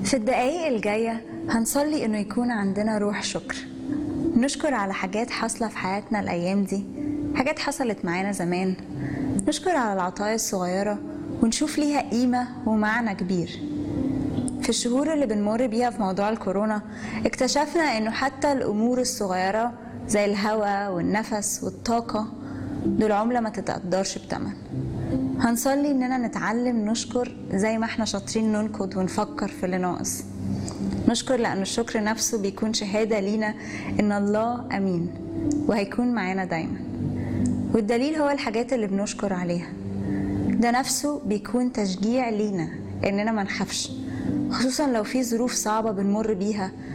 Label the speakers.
Speaker 1: في الدقايق الجاية هنصلي إنه يكون عندنا روح شكر نشكر على حاجات حاصلة في حياتنا الأيام دي حاجات حصلت معانا زمان نشكر على العطايا الصغيرة ونشوف ليها قيمة ومعنى كبير في الشهور اللي بنمر بيها في موضوع الكورونا اكتشفنا انه حتى الامور الصغيرة زي الهواء والنفس والطاقة دول عملة ما تتقدرش بتمن هنصلي اننا نتعلم نشكر زي ما احنا شاطرين ننقد ونفكر في اللي ناقص نشكر لأن الشكر نفسه بيكون شهادة لينا إن الله أمين وهيكون معانا دايما والدليل هو الحاجات اللي بنشكر عليها ده نفسه بيكون تشجيع لينا إننا ما نخافش خصوصا لو في ظروف صعبة بنمر بيها